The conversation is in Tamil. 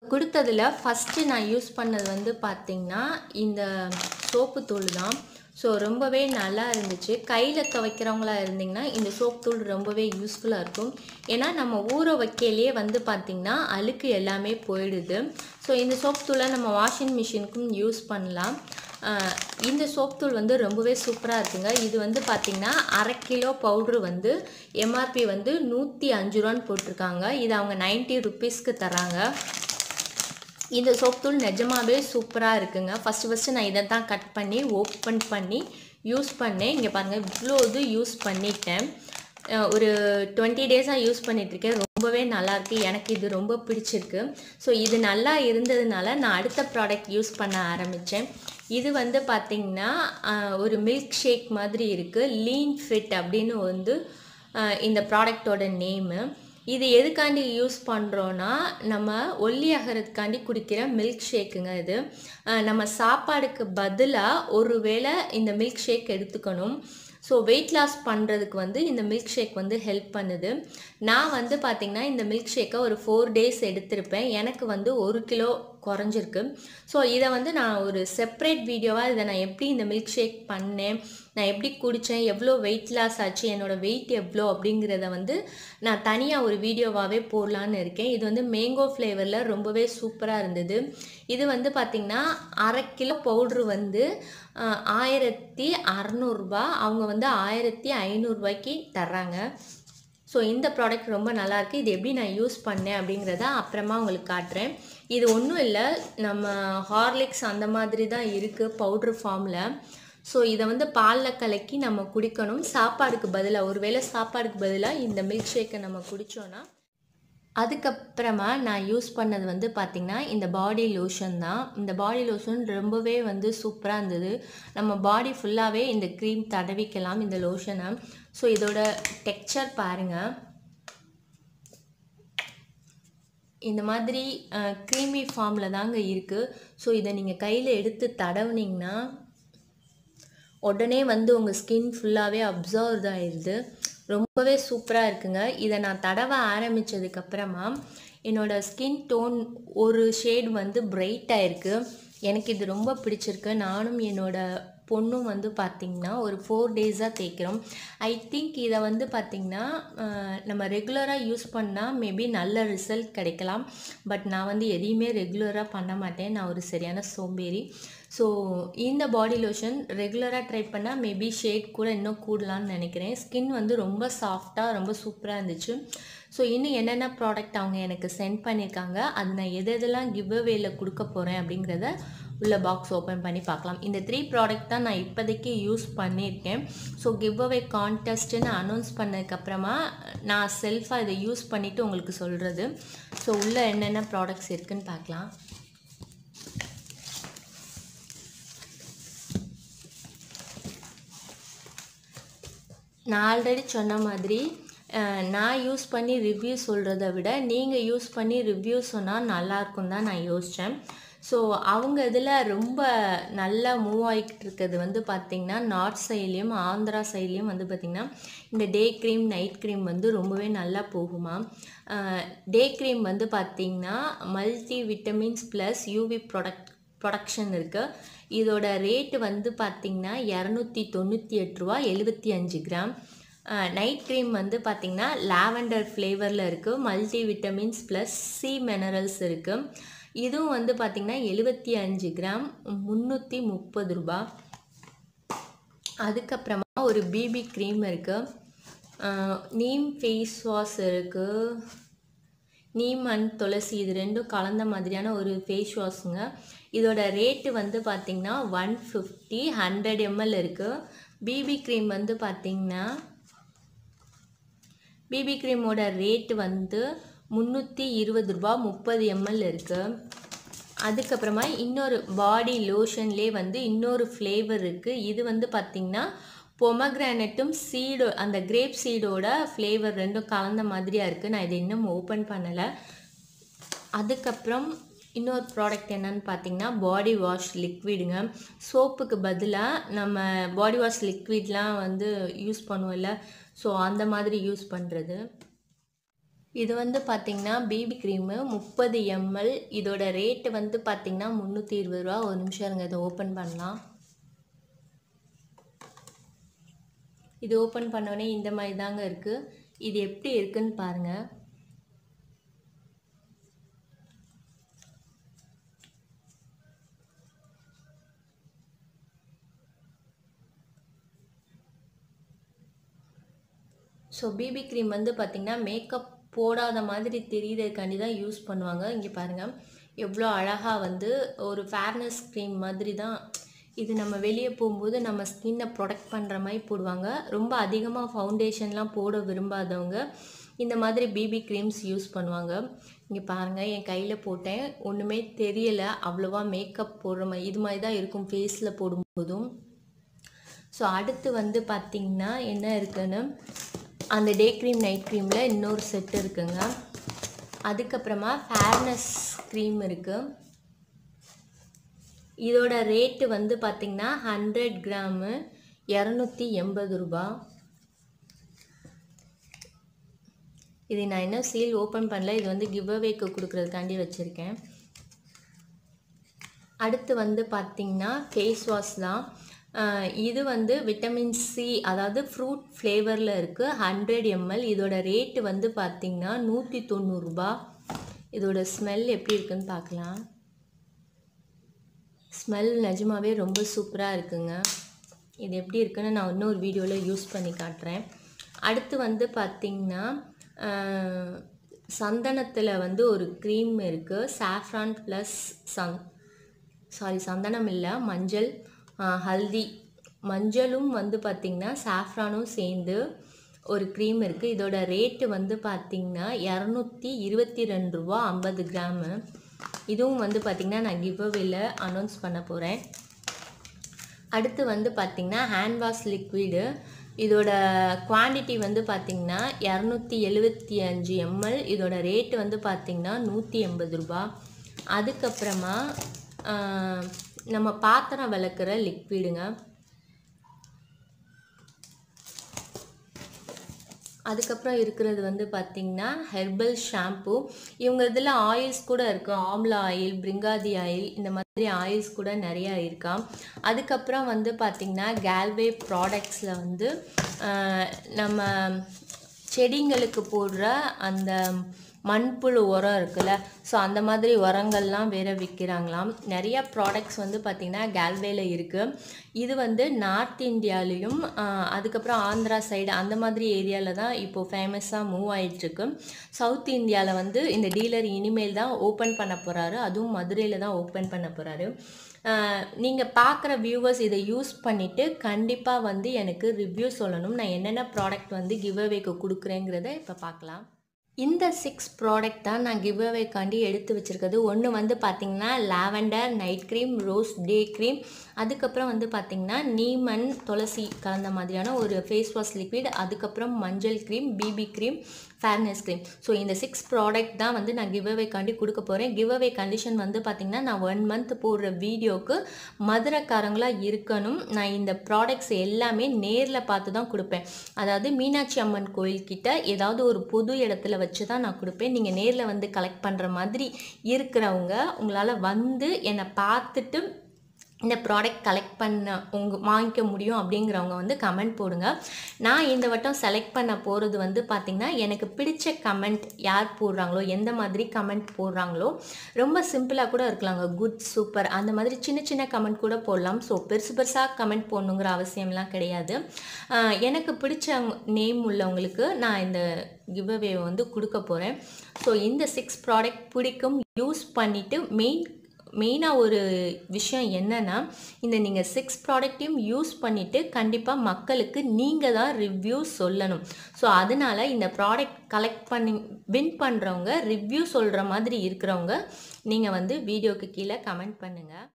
கொடுத்ததில் ஃபஸ்ட்டு நான் யூஸ் பண்ணது வந்து பார்த்திங்கன்னா இந்த சோப்பு தூள் தான் ஸோ ரொம்பவே நல்லா இருந்துச்சு கையில் துவைக்கிறவங்களா இருந்திங்கன்னா இந்த சோப் தூள் ரொம்பவே யூஸ்ஃபுல்லாக இருக்கும் ஏன்னா நம்ம ஊற வைக்கலையே வந்து பார்த்திங்கன்னா அழுக்கு எல்லாமே போயிடுது ஸோ இந்த சோப் தூளை நம்ம வாஷிங் மிஷினுக்கும் யூஸ் பண்ணலாம் ஆஹ் இந்த சோப் தூள் வந்து ரொம்பவே சூப்பராக இருக்குங்க இது வந்து பார்த்திங்கன்னா அரை கிலோ பவுட்ரு வந்து எம்ஆர்பி வந்து நூற்றி அஞ்சு ரூபான்னு போட்டிருக்காங்க இது அவங்க நைன்ட்டி ருப்பீஸ்க்கு தராங்க இந்த சோப் தூள் நிஜமாவே சூப்பராக இருக்குங்க ஃபஸ்ட்டு ஃபஸ்ட்டு நான் இதை தான் கட் பண்ணி ஓப்பன் பண்ணி யூஸ் பண்ணேன் இங்கே பாருங்கள் இவ்வளோ இது யூஸ் பண்ணிட்டேன் அஹ் ஒரு டுவெண்ட்டி டேஸாக யூஸ் பண்ணிகிட்ருக்கேன் ரொம்பவே நல்லாயிருக்கு எனக்கு இது ரொம்ப பிடிச்சிருக்கு ஸோ இது நல்லா இருந்ததுனால நான் அடுத்த ப்ராடக்ட் யூஸ் பண்ண ஆரம்பித்தேன் இது வந்து பார்த்திங்கன்னா அஹ், ஒரு மில்க் ஷேக் மாதிரி இருக்குது லீன் ஃபிட் அப்படின்னு வந்து அஹ், இந்த ப்ராடக்டோட நேமு இது எதுக்காண்டி யூஸ் பண்ணுறோன்னா நம்ம ஒல்லி ஆகிறதுக்காண்டி குடிக்கிற மில்க் ஷேக்குங்க இது அஹ் நம்ம சாப்பாடுக்கு பதிலாக ஒரு வேளை இந்த மில்க் ஷேக் எடுத்துக்கணும் ஸோ வெயிட் லாஸ் பண்ணுறதுக்கு வந்து இந்த மில்க் ஷேக் வந்து ஹெல்ப் பண்ணுது நான் வந்து பார்த்திங்கன்னா இந்த மில்க் ஷேக்கை ஒரு ஃபோர் டேஸ் எடுத்திருப்பேன் எனக்கு வந்து ஒரு கிலோ குறைஞ்சிருக்கு ஸோ இதை வந்து நான் ஒரு செப்பரேட் வீடியோவாக இதை நான் எப்படி இந்த மில்க் ஷேக் பண்ணேன் நான் எப்படி குடித்தேன் எவ்வளோ வெயிட் லாஸ் ஆச்சு என்னோடய வெயிட் எவ்வளோ அப்படிங்கிறத வந்து நான் தனியாக ஒரு வீடியோவாகவே போடலான்னு இருக்கேன் இது வந்து மேங்கோ ஃப்ளேவரில் ரொம்பவே சூப்பராக இருந்தது இது வந்து பார்த்திங்கன்னா அரை கிலோ பவுட்ரு வந்து ஆஹ், ஆயிரத்தி அறநூறுபா அவங்க வந்து ஆயிரத்தி ஐநூறுரூவாய்க்கு தர்றாங்க ஸோ இந்த ப்ராடக்ட் ரொம்ப நல்லாயிருக்கு இது எப்படி நான் யூஸ் பண்ணேன் அப்படிங்கிறத அப்புறமா உங்களுக்கு காட்டுறேன் இது ஒன்றும் இல்லை நம்ம ஹார்லிக்ஸ் அந்த மாதிரி தான் இருக்குது பவுட்ரு ஃபார்மில் ஸோ இதை வந்து பாலில் கலக்கி நம்ம குடிக்கணும் சாப்பாடுக்கு பதிலாக ஒருவேளை சாப்பாடுக்கு பதிலாக இந்த மில்க் ஷேக்கை நம்ம குடித்தோன்னா அதுக்கப்புறமா நான் யூஸ் பண்ணது வந்து பார்த்திங்கன்னா இந்த பாடி லோஷன் தான் இந்த பாடி லோஷன் ரொம்பவே வந்து சூப்பராக இருந்தது நம்ம பாடி ஃபுல்லாகவே இந்த க்ரீம் தடவிக்கலாம் இந்த லோஷனை ஸோ இதோட டெக்ஸ்சர் பாருங்கள் இந்த மாதிரி க்ரீமி ஃபார்மில் தாங்க இருக்குது ஸோ இதை நீங்கள் கையில் எடுத்து தடவுனீங்கன்னா உடனே வந்து உங்கள் ஸ்கின் ஃபுல்லாகவே அப்சர்வ் ஆயிடுது ரொம்பவே சூப்பராக இருக்குங்க இதை நான் தடவ ஆரம்பித்ததுக்கப்புறமா என்னோடய ஸ்கின் டோன் ஒரு ஷேட் வந்து பிரைட் ஆயிருக்கு எனக்கு இது ரொம்ப பிடிச்சிருக்கு நானும் என்னோட பொண்ணும் வந்து பார்த்திங்கன்னா ஒரு ஃபோர் டேஸாக தேய்க்கிறோம் ஐ திங்க் இதை வந்து பார்த்திங்கன்னா அஹ், நம்ம ரெகுலராக யூஸ் பண்ணால் மேபி நல்ல ரிசல்ட் கிடைக்கலாம் பட் நான் வந்து எதையுமே ரெகுலராக பண்ண மாட்டேன் நான் ஒரு சரியான சோம்பேறி ஸோ இந்த பாடி லோஷன் ரெகுலராக ட்ரை பண்ணால் மேபி ஷேட் கூட இன்னும் கூடலான்னு நினைக்கிறேன் ஸ்கின் வந்து ரொம்ப சாஃப்டாக ரொம்ப சூப்பராக இருந்துச்சு ஸோ இன்னும் என்னென்ன ப்ராடக்ட் அவங்க எனக்கு சென்ட் பண்ணியிருக்காங்க அது நான் எது எதெல்லாம் கிவ் அவேல கொடுக்க போகிறேன் அப்படிங்கிறத உள்ள பாக்ஸ் ஓப்பன் பண்ணி பார்க்கலாம் இந்த த்ரீ ப்ராடக்ட் தான் நான் இப்போதைக்கு யூஸ் பண்ணியிருக்கேன் ஸோ கிவ் அவே கான்டெஸ்ட்டுன்னு அனௌன்ஸ் பண்ணதுக்கப்புறமா நான் செல்ஃபாக இதை யூஸ் பண்ணிவிட்டு உங்களுக்கு சொல்கிறது ஸோ உள்ளே என்னென்ன ப்ராடக்ட்ஸ் இருக்குன்னு பார்க்கலாம் நான் ஆல்ரெடி சொன்ன மாதிரி அஹ், நான் யூஸ் பண்ணி ரிவ்யூ சொல்கிறத விட நீங்கள் யூஸ் பண்ணி ரிவ்யூ சொன்னால் நல்லாயிருக்கும் தான் நான் யோசித்தேன் ஸோ அவங்க இதில் ரொம்ப நல்லா மூவ் ஆகிக்கிட்டு இருக்கிறது வந்து பார்த்திங்கன்னா நார்த் சைட்லேயும் ஆந்திரா சைட்லேயும் வந்து பார்த்திங்கன்னா இந்த டே க்ரீம் நைட் க்ரீம் வந்து ரொம்பவே நல்லா போகுமா டே க்ரீம் வந்து பார்த்திங்கன்னா multi vitamins plus UV product protection இருக்குது இதோட ரேட்டு வந்து பார்த்திங்கன்னா இரநூத்தி தொண்ணூற்றி எட்டு ரூபா எழுபத்தி அஞ்சு கிராம் நைட் க்ரீம் வந்து பார்த்திங்கன்னா லாவெண்டர் ஃப்ளேவரில் இருக்குது multi vitamins plus C minerals இருக்குது இதுவும் வந்து பார்த்திங்கன்னா எழுபத்தி அஞ்சு கிராம் முந்நூற்றி முப்பது ரூபா அதுக்கப்புறமா ஒரு பிபி க்ரீம் இருக்குது நீம் ஃபேஸ் வாஷ் இருக்குது நீம் அண்ட் துளசி இது ரெண்டும் கலந்த மாதிரியான ஒரு ஃபேஸ் வாஷுங்க இதோட ரேட்டு வந்து பார்த்திங்கன்னா ஒன் ஃபிஃப்டி ஹண்ட்ரட் எம்எல் இருக்குது பிபி க்ரீம் வந்து பார்த்திங்கன்னா பிபி க்ரீமோட ரேட்டு வந்து முந்நூற்றி இருபது ரூபா முப்பது எம்எல் இருக்குது அதுக்கப்புறமா இன்னொரு பாடி லோஷன்லேயே வந்து இன்னொரு ஃப்ளேவர் இருக்குது இது வந்து பார்த்திங்கன்னா பொமக்ரானட்டும் சீடோ அந்த கிரேப் சீடோட ஃப்ளேவர் ரெண்டும் கலந்த மாதிரியாக இருக்குது நான் இதை இன்னும் ஓப்பன் பண்ணலை அதுக்கப்புறம் இன்னொரு ப்ராடக்ட் என்னன்னு பார்த்தீங்கன்னா பாடி வாஷ் லிக்விடுங்க சோப்புக்கு பதிலாக நம்ம பாடி வாஷ் லிக்விட்லாம் வந்து யூஸ் பண்ணுவோம்ல ஸோ அந்த மாதிரி யூஸ் பண்ணுறது இது வந்து பார்த்திங்கன்னா பேபி க்ரீமு முப்பது எம்எல் இதோட ரேட்டு வந்து பார்த்திங்கன்னா முந்நூற்றி இருபது ரூபா ஒரு நிமிஷம் இருங்க இதை ஓப்பன் பண்ணலாம் இது ஓப்பன் பண்ணோடனே இந்த மாதிரி தாங்க இருக்குது இது எப்படி இருக்குன்னு பாருங்கள் ஸோ பிபி க்ரீம் வந்து பார்த்திங்கன்னா மேக்கப் போடாத மாதிரி தெரியுறதுக்காண்டி தான் யூஸ் பண்ணுவாங்க இங்கே பாருங்கள் எவ்வளோ அழகாக வந்து ஒரு ஃபேர்னஸ் க்ரீம் மாதிரி தான் இது நம்ம வெளியே போகும்போது நம்ம ஸ்கின்னை ப்ரொடெக்ட் பண்ணுற மாதிரி போடுவாங்க ரொம்ப அதிகமாக ஃபவுண்டேஷன்லாம் போட விரும்பாதவங்க இந்த மாதிரி பிபி க்ரீம்ஸ் யூஸ் பண்ணுவாங்க இங்கே பாருங்கள் என் கையில் போட்டேன் ஒன்றுமே தெரியலை அவ்வளோவா மேக்கப் போடுற மாதிரி இது மாதிரி தான் இருக்கும் ஃபேஸில் போடும்போதும் ஸோ அடுத்து வந்து பார்த்திங்கன்னா என்ன இருக்குன்னு அந்த டே க்ரீம் நைட் க்ரீமில் இன்னொரு செட் இருக்குங்க அதுக்கப்புறமா ஃபேர்னஸ் க்ரீம் இருக்குது இதோட ரேட்டு வந்து பார்த்திங்கன்னா ஹண்ட்ரட் கிராமு இரநூத்தி எண்பது ரூபா இது நான் இன்னும் சீல் ஓப்பன் பண்ணல இது வந்து கிவ் அவேக்கு கொடுக்குறதுக்காண்டி வச்சுருக்கேன் அடுத்து வந்து பார்த்திங்கன்னா ஃபேஸ் வாஷ் தான் இது வந்து விட்டமின் சி அதாவது ஃப்ரூட் ஃப்ளேவரில் இருக்குது ஹண்ட்ரட் எம்எல் இதோட ரேட்டு வந்து பார்த்திங்கன்னா நூற்றி தொண்ணூறுரூபா இதோட ஸ்மெல் எப்படி இருக்குன்னு பார்க்கலாம் ஸ்மெல் நிஜமாவே ரொம்ப சூப்பராக இருக்குங்க இது எப்படி இருக்குன்னு நான் இன்னொரு வீடியோவில் யூஸ் பண்ணி காட்டுறேன் அடுத்து வந்து பார்த்திங்கன்னா சந்தனத்தில் வந்து ஒரு க்ரீம் இருக்குது சாஃப்ரான் ப்ளஸ் சந் சாரி சந்தனம் இல்லை மஞ்சள் ஹல்தி மஞ்சளும் வந்து பார்த்திங்கன்னா சாஃப்ரானும் சேர்ந்து ஒரு க்ரீம் இருக்குது இதோட ரேட்டு வந்து பார்த்திங்கன்னா இரநூத்தி இருபத்தி ரெண்டு ரூபா ஐம்பது கிராமு இதுவும் வந்து பார்த்திங்கன்னா நான் கிவ்அவேல அனௌன்ஸ் பண்ண போகிறேன் அடுத்து வந்து பார்த்திங்கன்னா ஹேண்ட் வாஷ் லிக்விடு இதோட குவான்டிட்டி வந்து பார்த்திங்கன்னா இரநூத்தி எழுபத்தி அஞ்சு எம்எல் இதோட ரேட்டு வந்து பார்த்திங்கன்னா நூற்றி எண்பது ரூபா அதுக்கப்புறமா நம்ம பாத்திரம் விளக்குற லிக்விடுங்க அதுக்கப்புறம் இருக்கிறது வந்து பார்த்திங்கன்னா ஹெர்பல் ஷாம்பு இவங்க இதில் ஆயில்ஸ் கூட இருக்குது ஆம்லா ஆயில் பிரிங்காதி ஆயில் இந்த மாதிரி ஆயில்ஸ் கூட நிறையா இருக்கா அதுக்கப்புறம் வந்து பார்த்திங்கன்னா கேல்வே ப்ராடக்ட்ஸில் வந்து நம்ம செடிங்களுக்கு போடுற அந்த மண்புழு உரம் இருக்குல்ல ஸோ அந்த மாதிரி உரங்கள்லாம் வேறு விற்கிறாங்களாம் நிறைய ப்ராடக்ட்ஸ் வந்து பார்த்திங்கன்னா கேல்வேல இருக்குது இது வந்து நார்த் இந்தியாலேயும் அதுக்கப்புறம் ஆந்திரா சைடு அந்த மாதிரி ஏரியாவில் தான் இப்போது ஃபேமஸாக மூவ் ஆகிட்டுருக்கு சவுத் இந்தியாவில் வந்து இந்த டீலர் இனிமேல் தான் ஓப்பன் பண்ண போகிறாரு அதுவும் மதுரையில் தான் ஓப்பன் பண்ண போகிறாரு நீங்கள் பார்க்குற வியூவர்ஸ் இதை யூஸ் பண்ணிவிட்டு கண்டிப்பாக வந்து எனக்கு ரிவ்யூ சொல்லணும் நான் என்னென்ன ப்ராடக்ட் வந்து கிவ் அவேக்கு கொடுக்குறேங்கிறத இப்போ பார்க்கலாம் இந்த சிக்ஸ் ப்ராடக்ட் தான் நான் கிவ் அவேக்காண்டி எடுத்து வச்சுருக்கிறது ஒன்று வந்து பார்த்திங்கன்னா lavender night cream rose day cream அதுக்கப்புறம் வந்து பார்த்திங்கன்னா நீமன் துளசி கலந்த மாதிரியான ஒரு ஃபேஸ் வாஷ் லிக்விட் அதுக்கப்புறம் மஞ்சள் cream BB cream fairness cream so இந்த சிக்ஸ் ப்ராடக்ட் தான் வந்து நான் கிவ் அவேக்காண்டி கொடுக்க போகிறேன் கிவ் அவே கண்டிஷன் வந்து பார்த்திங்கன்னா நான் ஒன் மந்த் போடுற வீடியோவுக்கு மதுரைக்காரங்களாக இருக்கணும் நான் இந்த ப்ராடக்ட்ஸ் எல்லாமே நேரில் பார்த்து தான் கொடுப்பேன் அதாவது மீனாட்சி அம்மன் கோயில்கிட்ட ஏதாவது ஒரு பொது இடத்துல வச்சு தான் நான் கொடுப்பேன் நீங்கள் நேரில் வந்து கலெக்ட் பண்ணுற மாதிரி இருக்கிறவங்க உங்களால் வந்து என்னை பார்த்துட்டு இந்த ப்ராடக்ட் கலெக்ட் பண்ண உங்க வாங்கிக்க முடியும் அப்படிங்கிறவங்க வந்து கமெண்ட் போடுங்க நான் இந்த வட்டம் செலக்ட் பண்ண போகிறது வந்து பார்த்திங்கன்னா எனக்கு பிடிச்ச கமெண்ட் யார் போடுறாங்களோ எந்த மாதிரி கமெண்ட் போடுறாங்களோ ரொம்ப சிம்பிளாக கூட இருக்கலாங்க குட் சூப்பர் அந்த மாதிரி சின்ன சின்ன கமெண்ட் கூட போடலாம் ஸோ பெருசு பெருசாக கமெண்ட் போடணுங்கிற அவசியம்லாம் கிடையாது எனக்கு பிடிச்ச நேம் உள்ளவங்களுக்கு நான் இந்த கிவ்அவே வந்து கொடுக்க போகிறேன் ஸோ இந்த சிக்ஸ் ப்ராடக்ட் பிடிக்கும் யூஸ் பண்ணிவிட்டு மெயின் மெயினாக ஒரு விஷயம் என்னென்னா இந்த நீங்கள் சிக்ஸ் ப்ராடக்ட்டையும் யூஸ் பண்ணிவிட்டு கண்டிப்பாக மக்களுக்கு நீங்கள் தான் ரிவ்யூ சொல்லணும் ஸோ அதனால் இந்த ப்ராடக்ட் கலெக்ட் பண்ணி வின் பண்ணுறவங்க ரிவ்யூ சொல்கிற மாதிரி இருக்கிறவங்க நீங்கள் வந்து வீடியோக்கு கீழே கமெண்ட் பண்ணுங்கள்